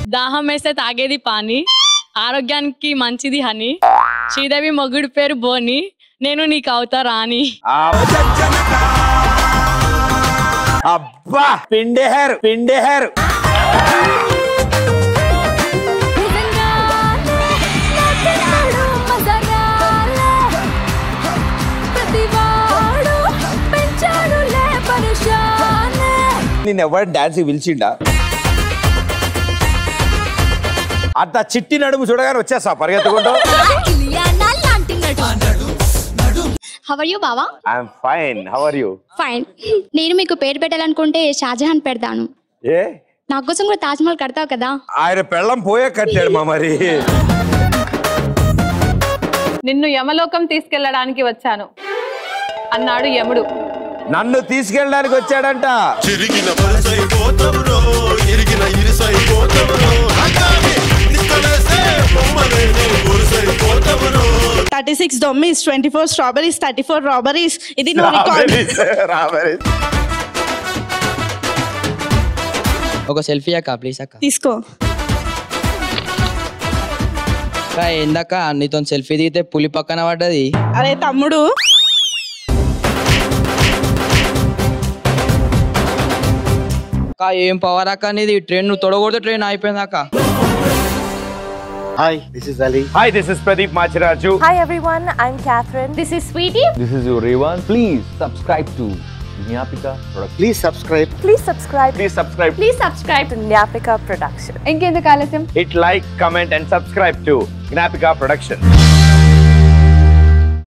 దాహం వేస్తే తాగేది పాని ఆరోగ్యానికి మంచిది హని శ్రీదేవి మొగుడు పేరు బోని నేను నీకు అవుతా రాని అబ్బా పిండేహారు పిండేహారు నేను ఎవరు డాన్స్ పిలిచిండా అంత చిట్టి నడుము చూడగానే వచ్చేస్తా పరిగెత్తుకుంటూ హవర్ యూ బావా I'm fine how are you fine నేను మీకు పేరు పెట్టాలనుకుంటే షాజహాన్ పెడతాను ఏ నా కోసం కూడా తాజ్మహల్ కడతావు కదా ఆయన పెళ్ళం పోయే కట్టాడు మా మరి నిన్ను యమలోకం తీసుకెళ్ళడానికి వచ్చాను అన్నాడు యముడు నన్ను తీసుకెళ్ళడానికి వచ్చాడంట చిరిగిన పరుసైపోతవురో ఇరిగిన ఇరుసైపోతవురో అంగాన్ని నిక్కడేస్తే బొమ్మలేని గురుసైపోతవురో థర్టీ సిక్స్ దొమ్మిస్ twenty four strawberries thirty four robberies ఇది నువ్వు రికార్డ్ రాబరీ ఒక సెల్ఫీ అక్క ప్లీజ్ అక్క తీసుకో అక్క ఏందక్క నీతో సెల్ఫీ దిగితే పులి పక్కన పడ్డది అరే తమ్ముడు అక్క ఏం పవర్ అక్క నీది ట్రైన్ నువ్వు తొడగొడితే ట్రైన్ అయిపోయింది అక్క Hi, this is Ali. Hi this is Pradeep Machiraju Hi everyone, I'm Catherine. This is Sweetie. This is your రేవాన్ please subscribe to Nyapika Please subscribe. Please subscribe. Please subscribe Please subscribe to Nyapika Production. ఇంకెందుకు ఆలస్యం hit like comment and subscribe to Nyapika production